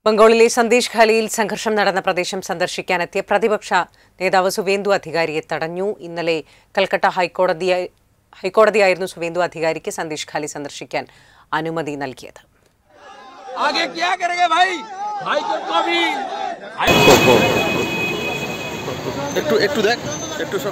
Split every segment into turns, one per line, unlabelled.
ബംഗാളിലെ സന്ദേശ് ഖാലിയിൽ സംഘർഷം നടന്ന പ്രദേശം സന്ദർശിക്കാനെത്തിയ പ്രതിപക്ഷ നേതാവ് സുവേന്ദു അധികാരിയെ തടഞ്ഞു ഇന്നലെ കൽക്കട്ട ഹൈക്കോടതി ഹൈക്കോടതിയായിരുന്നു സുവേന്ദു അധികാരിക്ക് സന്ദേശ് ഖാലി സന്ദർശിക്കാൻ അനുമതി നൽകിയത്
आगे क्या करेंगे भाई भाई को तो अभी
একটু একটু দেখ একটু সব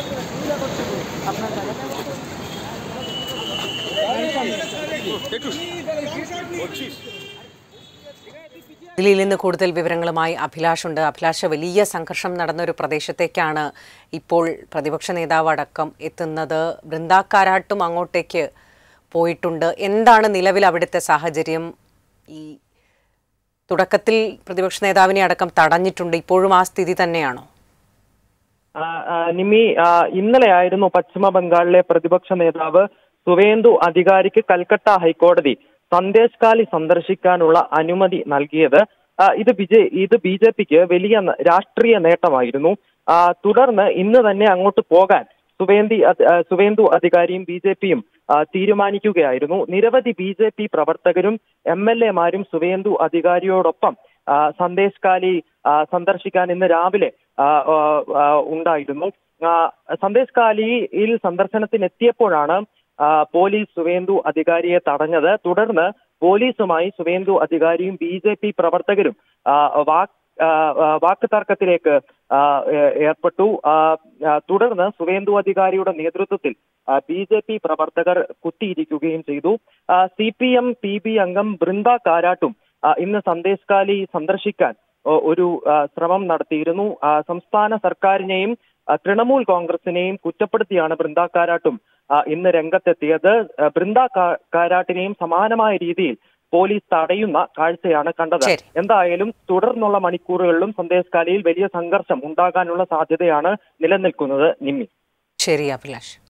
একটু বলছিস
ദില്ലിയിൽ നിന്ന് കൂടുതൽ വിവരങ്ങളുമായി അഭിലാഷ് ഉണ്ട് അഭിലാഷ് വലിയ സംഘർഷം നടന്ന ഒരു പ്രദേശത്തേക്കാണ് ഇപ്പോൾ പ്രതിപക്ഷ നേതാവ് അടക്കം എത്തുന്നത് ബൃന്ദാക്കാരാട്ടും അങ്ങോട്ടേക്ക് പോയിട്ടുണ്ട് എന്താണ് നിലവിൽ അവിടുത്തെ സാഹചര്യം ഈ തുടക്കത്തിൽ പ്രതിപക്ഷ നേതാവിനെ അടക്കം തടഞ്ഞിട്ടുണ്ട് ഇപ്പോഴും ആ സ്ഥിതി തന്നെയാണോ
ആ, ആ, നിമി ആ, ഇന്നലെയായിരുന്നു പശ്ചിമ ബംഗാളിലെ പ്രതിപക്ഷ നേതാവ് സുവേന്ദു അധികാരിക്ക് കൽക്കട്ട ഹൈക്കോടതി സന്ദേശ് കാലി സന്ദർശിക്കാനുള്ള അനുമതി നൽകിയത് ആ, ഇത് ബിജെ ഇത് ബി ജെ പിക്ക് വലിയ ന- രാഷ്ട്രീയ നേട്ടമായിരുന്നു ആ, തുടർന്ന് ഇന്ന് തന്നെ അങ്ങോട്ട് പോകാൻ സുവേന്ദി അധ്- ആ, സുവേന്ദു അധികാരിയും ബി ജെ പിയും തീരുമാനിക്കുകയായിരുന്നു നിരവധി ബി ജെ പി പ്രവർത്തകരും എം എൽ എമാരും സുവേന്ദു അധികാരിയോടൊപ്പം ആ, സന്ദേശ് കാലി ആ, സന്ദർശിക്കാൻ ഇന്ന് രാവിലെ ആ, ആ, ആ, ഉണ്ടായിരുന്നു ആ, സന്ദേശ് കാലിയിൽ സന്ദർശനത്തിന് എത്തിയപ്പോഴാണ് ആ, പോലീസ് സുവേന്ദു അധികാരിയെ തടഞ്ഞത് തുടർന്ന് പോലീസുമായി സുവേന്ദു അധികാരിയും ബി ജെ പി പ്രവർത്തകരും ആ, വാക് ആ, ആ, വാക്ക് തർക്കത്തിലേക്ക് ആ, ഏ- ഏർപ്പെട്ടു ആ, ആ, തുടർന്ന് സുവേന്ദു അധികാരിയുടെ നേതൃത്വത്തിൽ ബി ജെ പി പ്രവർത്തകർ കുത്തിയിരിക്കുകയും ചെയ്തു C P M P B അംഗം ബൃന്ദ കാരാട്ടും ആ, ഇന്ന് സന്ദേശ് കാലി സന്ദർശിക്കാൻ ഒ- ഒരു ആ, ശ്രമം നടത്തിയിരുന്നു ആ, സംസ്ഥാന സർക്കാരിനെയും ആ, തൃണമൂൽ കോൺഗ്രസിനെയും കുറ്റപ്പെടുത്തിയാണ് ബൃന്ദ കാരാട്ടും ആ, ഇന്ന് രംഗത്തെത്തിയത് ആ, ബൃന്ദ കാ- കാരാട്ടിനെയും സമാനമായ രീതിയിൽ പോലീസ് തടയുന്ന കാഴ്ചയാണ് കണ്ടത്
ശരി.
എന്തായാലും തുടർന്നുള്ള മണിക്കൂറുകളിലും സന്ദേശ് കാലിയിൽ വലിയ സംഘർഷം ഉണ്ടാകാനുള്ള സാധ്യതയാണ് നിലനിൽക്കുന്നത് നിമ്മി
ശരി അഭിലാഷ്